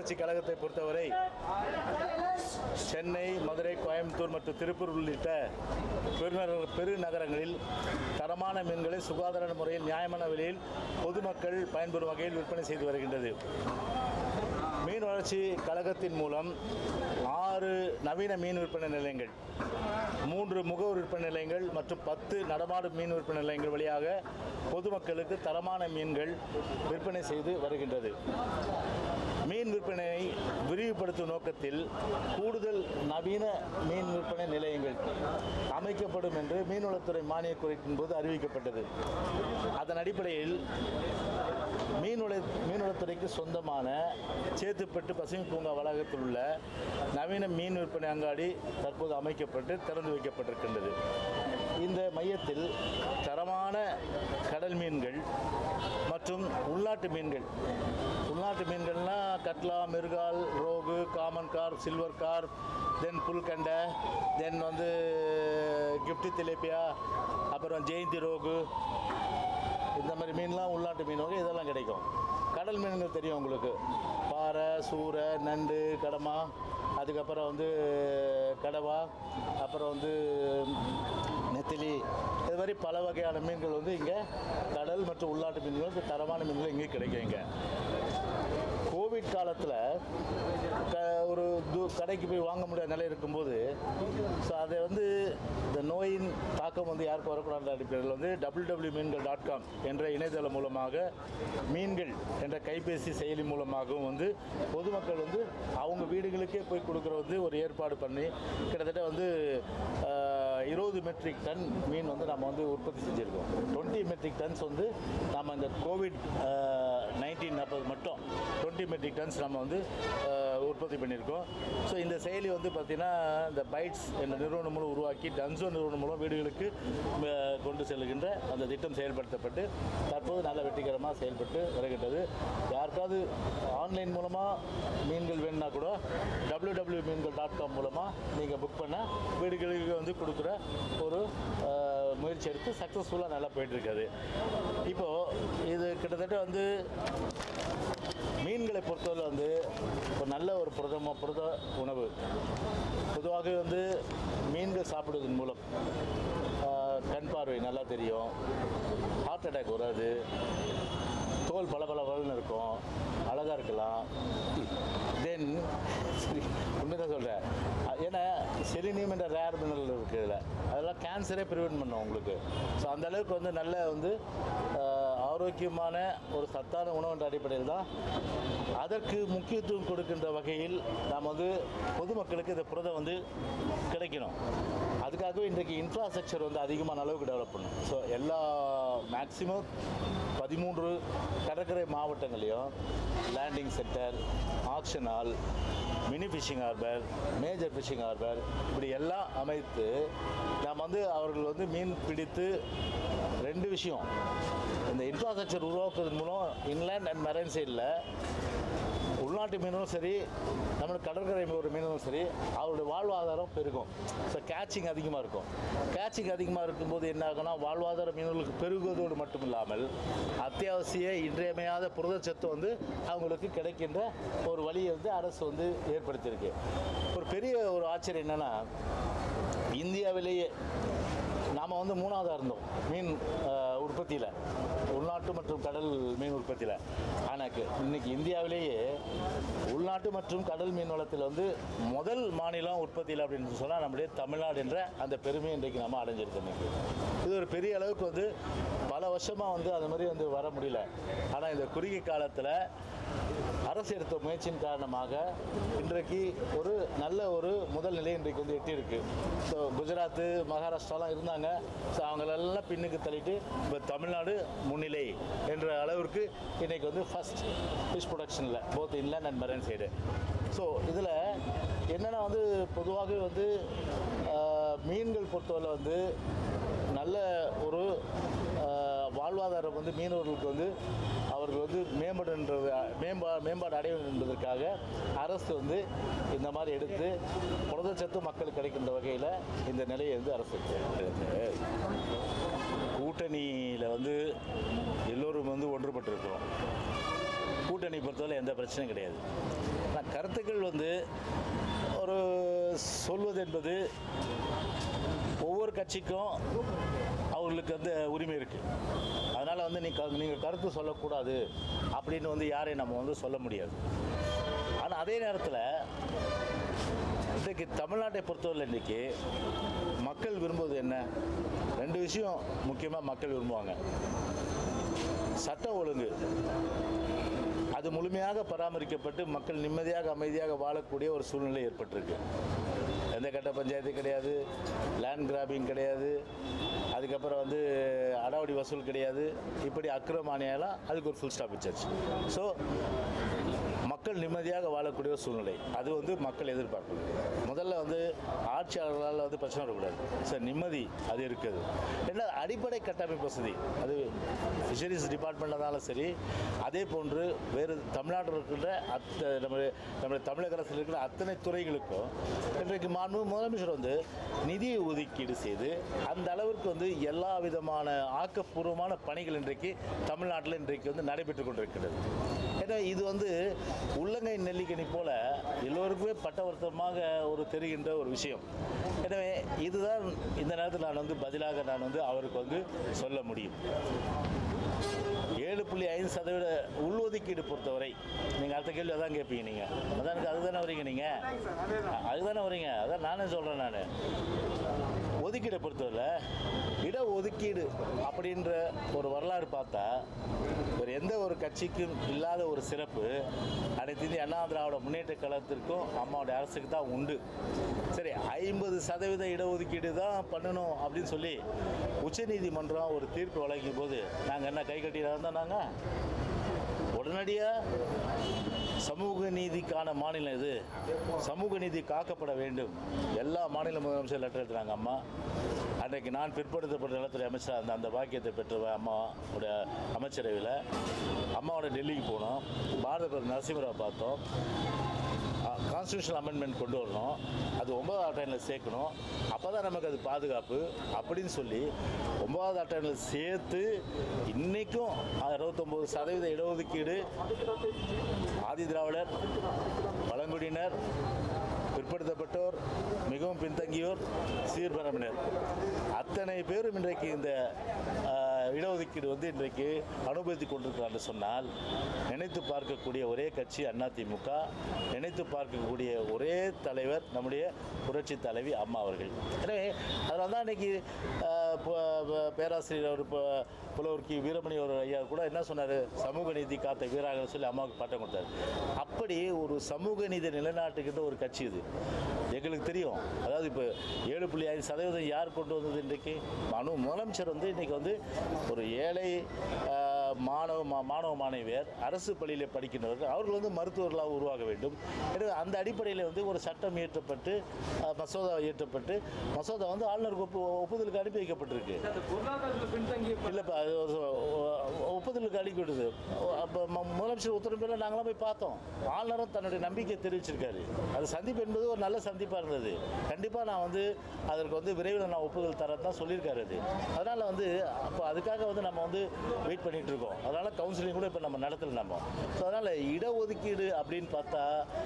வளர்ச்சி கழகத்தை பொறுத்தவரை சென்னை மதுரை கோயம்புத்தூர் மற்றும் திருப்பூர் உள்ளிட்ட பெருநகர பெருநகரங்களில் தரமான மீன்களை சுகாதார முறையில் நியாயமான விலையில் பொதுமக்கள் பயன்பெறும் வகையில் விற்பனை செய்து வருகின்றது மீன் வளர்ச்சி கழகத்தின் மூலம் ஆறு நவீன மீன் விற்பனை நிலையங்கள் மூன்று முகவர் விற்பனை நிலையங்கள் மற்றும் பத்து நடமாடும் மீன் விற்பனை நிலையங்கள் வழியாக பொதுமக்களுக்கு தரமான மீன்கள் விற்பனை செய்து வருகின்றது மீன் விற்பனையை விரிவுபடுத்தும் நோக்கத்தில் கூடுதல் நவீன மீன் விற்பனை நிலையங்கள் அமைக்கப்படும் என்று மீன்வளத்துறை மானியக் குறைப்பின் போது அறிவிக்கப்பட்டது அதன் அடிப்படையில் மீன்வள மீன்வளத்துறைக்கு சொந்தமான சேத்துப்பட்டு பசுமை பூங்கா வளாகத்தில் உள்ள நவீன மீன் விற்பனை அங்காடி தற்போது அமைக்கப்பட்டு திறந்து வைக்கப்பட்டிருக்கின்றது இந்த மையத்தில் தரமான கடல் மீன்கள் மற்றும் உள்நாட்டு மீன்கள் உள்நாட்டு மீன்கள்னால் catla mrigal rohu common carp silver carp then புல்கண்டை தென் வந்து கிஃப்டி திலேப்பியா அப்புறம் ஜெயந்தி ரோகு இந்த மாதிரி மீன்லாம் உள்நாட்டு மீன் வகை இதெல்லாம் கிடைக்கும் கடல் மீன்கள் தெரியும் உங்களுக்கு பாறை சூறை நண்டு கடமா அதுக்கப்புறம் வந்து கடவா அப்புறம் வந்து நெத்திலி இது மாதிரி பல வகையான மீன்கள் வந்து இங்கே கடல் மற்றும் உள்நாட்டு மீன்கள் தரமான மீன்கள் இங்கே கிடைக்கும் இங்கே கோவிட் காலத்தில் க ஒரு து கடைக்கு போய் வாங்க முடியாத நிலை இருக்கும்போது ஸோ அதை வந்து இந்த நோயின் தாக்கம் வந்து யாருக்கும் வரக்கூடாத அடிப்படையில் வந்து W W Meengal dot com என்ற இணையதளம் மூலமாக மீன்கள் என்ற கைபேசி செயலி மூலமாகவும் வந்து பொதுமக்கள் வந்து அவங்க வீடுகளுக்கே போய் கொடுக்குற வந்து ஒரு ஏற்பாடு பண்ணி கிட்டத்தட்ட வந்து ஆஹ், இருபது மெட்ரிக் டன் மீன் வந்து நம்ம வந்து உற்பத்தி செஞ்சுருக்கோம் டுவெண்ட்டி மெட்ரிக் டன்ஸ் வந்து நம்ம இந்த கோவிட் நைன்டீன் அப்போ மட்டும் டுவெண்ட்டி மெட்ரிக் டன்ஸ் நம்ம வந்து ஆஹ், உற்பத்தி பண்ணியிருக்கோம் ஸோ இந்த செயலி வந்து பார்த்திங்கன்னா இந்த பைட்ஸ் என்ற நிறுவனம் மூலம் உருவாக்கி டன்சோ நிறுவனம் மூலம் வீடுகளுக்கு ஆஹ், கொண்டு செல்கின்ற அந்த திட்டம் செயல்படுத்தப்பட்டு தற்போது நல்ல வெற்றிகரமாக செயல்பட்டு வருகின்றது யாருக்காவது ஆன்லைன் மூலமாக மீன்கள் வேணும்னா கூட W W Meengal dot com மூலமாக நீங்கள் புக் பண்ண வீடுகளுக்கு வந்து கொடுக்குற ஒரு ஆஹ், முயற்சி எடுத்து சக்ஸஸ்ஃபுல்லாக நல்லா போயிட்டுருக்காது இப்போது இது கிட்டத்தட்ட வந்து மீன்களை பொறுத்தவரை வந்து ஒரு நல்ல ஒரு புரதம புரத உணவு பொதுவாக வந்து மீன்கள் சாப்பிடுவதன் மூலம் ஆஹ், கண் பார்வை நல்லா தெரியும் ஹார்ட் அட்டாக் வராது தோல் பல பல இருக்கும் அழகாக இருக்கலாம் தென் சரி உண்மைதான் சொல்கிறேன் ஏன்னா செலினியம் என்ற ரேர் மினரல் இருக்குது இதில் அதெல்லாம் கேன்சரே ப்ரிவென்ட் பண்ணும் உங்களுக்கு ஸோ அந்த அளவுக்கு வந்து நல்ல வந்து ஆஹ், ஆரோக்கியமான ஒரு சத்தான உணவு என்ற அடிப்படையில் தான் அதற்கு முக்கியத்துவம் கொடுக்கின்ற வகையில் நாம் வந்து பொதுமக்களுக்கு இந்த புரதம் வந்து கிடைக்கணும் அதுக்காகவே இன்றைக்கு இன்ஃப்ராஸ்ட்ரக்சர் வந்து அதிகமான அளவுக்கு டெவலப் பண்ணும் ஸோ எல்லா மேக்ஸிமம் பதிமூன்று கடற்கரை மாவட்டங்களையும் landing centre auction hall mini fishing harbour major fishing harbour இப்படி எல்லாம் அமைத்து நாம் வந்து அவர்கள் வந்து மீன் பிடித்து ரெண்டு விஷயம் இந்த இன்ஃப்ராஸ்ட்ரக்சர் உருவாக்குவதன் மூலம் இன்லேண்ட் அண்ட் மெரைன் சைடில் உள்நாட்டு மீனும் சரி நம்ம கடற்கரை ஒரு மீனும் சரி அவருடைய வாழ்வாதாரம் பெருகும் ஸோ கேட்சிங் அதிகமாக இருக்கும் கேட்சிங் அதிகமாக இருக்கும்போது என்ன ஆகும்னா வாழ்வாதார மீன்களுக்கு பெருகுவதோடு மட்டும் இல்லாமல் அத்தியாவசிய இன்றியமையாத புரதச்சத்து வந்து அவங்களுக்கு கிடைக்கின்ற ஒரு வழியை வந்து அரசு வந்து ஏற்படுத்தியிருக்கு ஒரு பெரிய ஒரு ஆச்சரியம் என்னென்னா இந்தியாவிலேயே நாம் வந்து மூணாவதாக இருந்தோம் மீன் உற்பத்தியில் உள்நாட்டு மற்றும் கடல் மீன் உற்பத்தியில் ஆனால் இன்னைக்கு இந்தியாவிலேயே உள்நாட்டு மற்றும் கடல் மீன் வளத்தில் வந்து முதல் மாநிலம் உற்பத்தியில் அப்படின்னு சொன்னால் நம்முடைய தமிழ்நாடு என்ற அந்த பெருமையை இன்றைக்கு நம்ம அடைஞ்சிருக்கோம் இன்னைக்கு இது ஒரு பெரிய அளவுக்கு வந்து பல வருஷமாக வந்து அந்த மாதிரி வந்து வர முடியல ஆனால் இந்த குறுகிய காலத்தில் அரசு எடுத்த முயற்சியின் காரணமாக இன்றைக்கு ஒரு நல்ல ஒரு முதல் நிலை இன்றைக்கு வந்து எட்டியிருக்கு ஸோ குஜராத்து மகாராஷ்டிராலாம் இருந்தாங்க ஸோ அவங்களெல்லாம் பின்னுக்கு தள்ளிட்டு இப்போ தமிழ்நாடு முன்னிலை என்ற அளவிற்கு இன்றைக்கி வந்து ஃபஸ்ட் ஃபிஷ் ப்ரொடக்ஷனில் both inland and marine side so இதில் என்னென்னா வந்து பொதுவாக வந்து ஆஹ், மீன்கள் பொறுத்தவரை வந்து நல்ல ஒரு ஆஹ், வாழ்வாதாரம் வந்து மீனவர்களுக்கு வந்து அவர்கள் வந்து மேம்படுன்றது மேம்பா மேம்பாடு அடைய வேண்டும் என்பதற்காக அரசு வந்து இந்த மாதிரி எடுத்து புரதச்சத்து மக்களுக்கு கிடைக்கின்ற வகையில் இந்த நிலையை வந்து அரசு எடுத்திருக்கு. கூட்டணியில் வந்து எல்லோரும் வந்து ஒன்றுபட்டு இருக்கிறோம் கூட்டணி பொறுத்தவரை எந்த பிரச்சனையும் கிடையாது ஆனால் கருத்துக்கள் வந்து ஒரு சொல்வது என்பது ஒவ்வொரு கட்சிக்கும் அவர்களுக்கு வந்து உரிமை இருக்குது அதனால் வந்து நீ க நீங்கள் கருத்து சொல்லக்கூடாது அப்படின்னு வந்து யாரையும் நம்ம வந்து சொல்ல முடியாது ஆனால் அதே நேரத்தில் இன்றைக்கு தமிழ்நாட்டை பொறுத்தவரை இன்றைக்கி மக்கள் விரும்புவது என்ன ரெண்டு விஷயம் முக்கியமாக மக்கள் விரும்புவாங்க சட்ட ஒழுங்கு அது முழுமையாக பராமரிக்கப்பட்டு மக்கள் நிம்மதியாக அமைதியாக வாழக்கூடிய ஒரு சூழ்நிலை ஏற்பட்டிருக்கு எந்த கட்ட பஞ்சாயத்து கிடையாது லேண்ட் கிராபிங் கிடையாது அதுக்கப்புறம் வந்து அடாவடி வசூல் கிடையாது இப்படி அக்கிரமானியெல்லாம் அதுக்கு ஒரு ஃபுல் ஸ்டாப் வச்சாச்சு ஸோ மக்கள் நிம்மதியாக வாழக்கூடிய ஒரு சூழ்நிலை அது வந்து மக்கள் எதிர்பார்க்குது முதல்ல வந்து ஆட்சியாளர்களால் வந்து பிரச்சனை வரக்கூடாது சார் நிம்மதி அது இருக்குது என்ன அடிப்படை கட்டமைப்பு வசதி அது ஃபிஷரிஸ் டிபார்ட்மெண்ட்னாலும் சரி அதே போன்று வேறு தமிழ்நாட்டில் இருக்கின்ற அத்த நம்ம நம்ம தமிழக அரசில் இருக்கிற அத்தனை துறைகளுக்கும் இன்றைக்கு மாண்பு முதலமைச்சர் வந்து நிதியை ஒதுக்கீடு செய்து அந்த அளவிற்கு வந்து எல்லா விதமான ஆக்கப்பூர்வமான பணிகள் இன்றைக்கு தமிழ்நாட்டில் இன்றைக்கு வந்து நடைபெற்று கொண்டிருக்கிறது ஏன்னா இது வந்து உள்ளங்கை நெல்லிக்கனி போல எல்லோருக்குமே பட்டவர்த்தமாக ஒரு தெரிகின்ற ஒரு விஷயம் எனவே இதுதான் இந்த நேரத்தில் நான் வந்து பதிலாக நான் வந்து அவருக்கு வந்து சொல்ல முடியும் ஏழு புள்ளி ஐந்து சதவீத உள்ஒதுக்கீடு பொறுத்தவரை நீங்கள் அடுத்த கேள்வி அதான் கேட்பீங்க நீங்கள் அதான் எனக்கு அதுதானே வரீங்க நீங்கள் அதுதானே வரீங்க அதான் நானே சொல்கிறேன் நான் ஒதுக்கீடை பொறுத்தவரை இட ஒதுக்கீடு அப்படின்ற ஒரு வரலாறு பார்த்தா வேறு எந்த ஒரு கட்சிக்கும் இல்லாத ஒரு சிறப்பு அனைத்து இந்திய அண்ணா திராவிட முன்னேற்ற கழகத்திற்கும் அம்மாவுடைய அரசுக்கு தான் உண்டு சரி ஐம்பது சதவீத இடஒதுக்கீடு தான் பண்ணணும் அப்படின்னு சொல்லி உச்சநீதிமன்றம் ஒரு தீர்ப்பு வழங்கிய போது நாங்கள் என்ன கை கட்டி இருந்தோம் நாங்கள் உடனடியாக சமூக நீதிக்கான மாநிலம் இது சமூக நீதி காக்கப்பட வேண்டும் எல்லா மாநில முதலமைச்சர் லெட்டர் எழுதுறாங்க அம்மா அன்றைக்கு நான் பிற்படுத்தப்பட்ட நலத்துறை அமைச்சராக இருந்த அந்த பாக்கியத்தை பெற்ற அம்மாவோட அமைச்சரவையில் அம்மாவோட டெல்லிக்கு போனோம் பாரத பிரதமர் நரசிம்மராவ் பார்த்தோம் கான்ஸ்டியூஷனல் அமெண்ட்மெண்ட் கொண்டு வரணும் அது ஒன்பதாவது அட்டனில் சேர்க்கணும் அப்போ தான் நமக்கு அது பாதுகாப்பு அப்படின்னு சொல்லி ஒன்பதாவது அட்டனில் சேர்த்து இன்றைக்கும் அறுபத்தொம்போது சதவீத இடஒதுக்கீடு ஆதி திராவிடர் பழங்குடியினர் பிற்படுத்தப்பட்டோர் மிகவும் பின்தங்கியோர் சீர்பரம்பினர் அத்தனை பேரும் இன்றைக்கு இந்த ஆஹ், இடஒதுக்கீடு வந்து இன்றைக்கு அனுபவித்து கொண்டிருக்கிறார் என்று சொன்னால் நினைத்து பார்க்கக்கூடிய ஒரே கட்சி அதிமுக நினைத்து பார்க்கக்கூடிய ஒரே தலைவர் நம்முடைய புரட்சி தலைவி அம்மா அவர்கள் எனவே அதனால தான் இன்னைக்கு ஆஹ், ப- ப- பேராசிரியர் அவர் இப்போ புலவர் கி வீரமணி ஒரு ஐயா கூட என்ன சொன்னார் சமூக நீதி காத்த வீராக சொல்லி அம்மாவுக்கு பட்டம் கொடுத்தாரு அப்படி ஒரு சமூக நீதி நிலைநாட்டுகின்ற ஒரு கட்சி இது எங்களுக்கு தெரியும் அதாவது இப்போ ஏழு புள்ளி ஐந்து சதவீதம் யார் கொண்டு வந்தது இன்றைக்கு மனு முதலமைச்சர் வந்து இன்றைக்கி வந்து ஒரு ஏழை ஆஹ், மாணவ மா- மாணவ மாணவியர் அரசு பள்ளியில் படிக்கின்றவர்கள் அவர்கள் வந்து மருத்துவர்களாக உருவாக வேண்டும் எனவே அந்த அடிப்படையில் வந்து ஒரு சட்டம் இயற்றப்பட்டு ஆஹ், மசோதா இயற்றப்பட்டு மசோதா வந்து ஆளுநருக்கு ஒப்பு ஒப்புதலுக்கு அனுப்பி வைக்கப்பட்டிருக்கு அந்த பொருளாதாரத்தில் பின்தங்கிய இல்லைப்பா அது ஒரு ஒ- ஒப்புதலுக்கு அளிக்க விடுது அப்போ முதலமைச்சர் உத்தரவு பேரில் நாங்களாம் போய் பார்த்தோம் ஆளுநரும் தன்னுடைய நம்பிக்கையை தெரிவிச்சிருக்காரு அது சந்திப்பு என்பது ஒரு நல்ல சந்திப்பாக இருந்தது கண்டிப்பாக நான் வந்து அதற்கு வந்து விரைவில் நான் ஒப்புதல் தரேன் தான் சொல்லியிருக்காரு அது அதனால் வந்து அப்போ அதுக்காக வந்து நம்ம வந்து வெயிட் பண்ணிட்டு இருக்கோம் அதனால் கவுன்சிலிங் கூட இப்போ நம்ம நடத்தல நம்ம ஸோ அதனால் இடஒதுக்கீடு அப்படின்னு பார்த்தா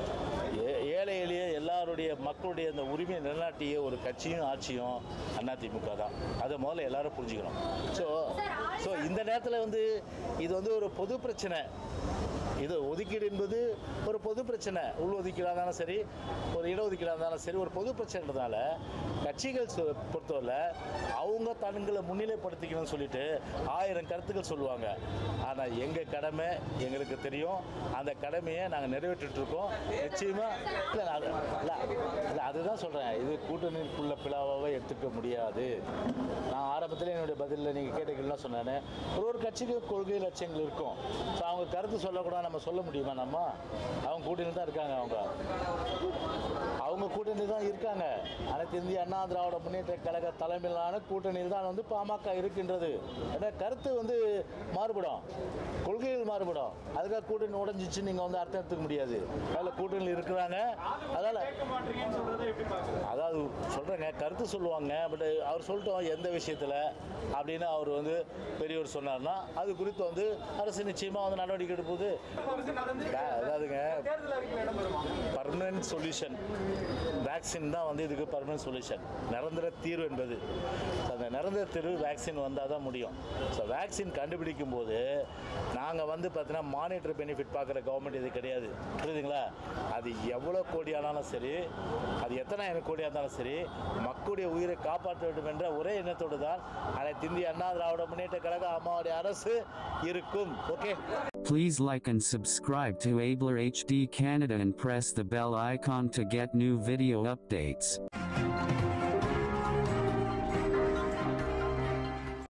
ஏ- ஏழை எளிய எல்லாருடைய மக்களுடைய அந்த உரிமையை நிலைநாட்டிய ஒரு கட்சியும் ஆட்சியும் அதிமுக தான் அதை முதல்ல எல்லாரும் புரிஞ்சுக்கணும் ஸோ ஸோ இந்த நேரத்தில் வந்து இது வந்து ஒரு பொது பிரச்சனை இது ஒதுக்கீடு என்பது ஒரு பொது பிரச்சனை உள் ஒதுக்கீடாக இருந்தாலும் சரி ஒரு இடஒதுக்கீடாக இருந்தாலும் சரி ஒரு பொது பிரச்சனைன்றதால கட்சிகள் சொ- பொறுத்தவரை அவங்க தங்களை முன்னிலைப்படுத்திக்கணும்னு சொல்லிட்டு ஆயிரம் கருத்துக்கள் சொல்லுவாங்க ஆனால் எங்கள் கடமை எங்களுக்கு தெரியும் அந்த கடமையை நாங்கள் நிறைவேற்றிட்டு இருக்கோம் நிச்சயமாக இல்லை அது இல்லை இல்லை அதுதான் சொல்கிறேன் இது கூட்டணிக்குள்ள பிளவாக எடுத்துக்க முடியாது நான் ஆரம்பத்தில் என்னுடைய பதிலில் நீங்கள் கேட்டீங்கன்னா சொன்னேன் ஒரு ஒரு கட்சிக்கு கொள்கை லட்சியங்கள் இருக்கும் ஸோ அவங்க கருத்து சொல்லக்கூடாது நம்ம சொல்ல முடியுமா நம்ம அவங்க கூட்டணியில் தான் இருக்காங்க அவங்க அவங்க கூட்டணி கூட்டணியில் தான் இருக்காங்க அனைத்து இந்திய அண்ணா திராவிட முன்னேற்ற கழக தலைமையிலான கூட்டணியில் தான் வந்து பாமக இருக்கின்றது ஏன்னா கருத்து வந்து மாறுபடும் கொள்கைகள் மாறுபடும் அதுக்காக கூட்டணி உடஞ்சிச்சு நீங்கள் வந்து அர்த்தம் எடுத்துக்க முடியாது அதில் கூட்டணியில் இருக்கிறாங்க அதனால் அதாவது சொல்கிறேங்க கருத்து சொல்லுவாங்க பட் அவர் சொல்லிட்டோம் எந்த விஷயத்தில் அப்படின்னு அவர் வந்து பெரியவர் சொன்னார்னா அது குறித்து வந்து அரசு நிச்சயமாக வந்து நடவடிக்கை எடுப்பது அ- அதாவதுங்க பர்மனன்ட் சொல்யூஷன் வேக்சின் தான் வந்து இதுக்கு பர்மனன்ட் சொல்யூஷன் நிரந்தர தீர்வு என்பது So, அந்த நிரந்தர தீர்வு வேக்சின் வந்தால் தான் முடியும் ஸோ வேக்சின் கண்டுபிடிக்கும் போது நாங்கள் வந்து பார்த்தீங்கன்னா மானிட்டர் பெனிஃபிட் பார்க்குற கவர்மெண்ட் இது கிடையாது புரியுதுங்களா அது எவ்வளோ கோடியானாலும் சரி அது எத்தனாயிரம் கோடியாக இருந்தாலும் சரி மக்களுடைய உயிரை காப்பாற்ற வேண்டும் என்ற ஒரே எண்ணத்தோடு தான் அனைத்து இந்திய அண்ணா திராவிட முன்னேற்ற கழக அம்மாவுடைய அரசு இருக்கும் okay Please like and subscribe to Abler HD Canada and press the bell icon to get new video updates.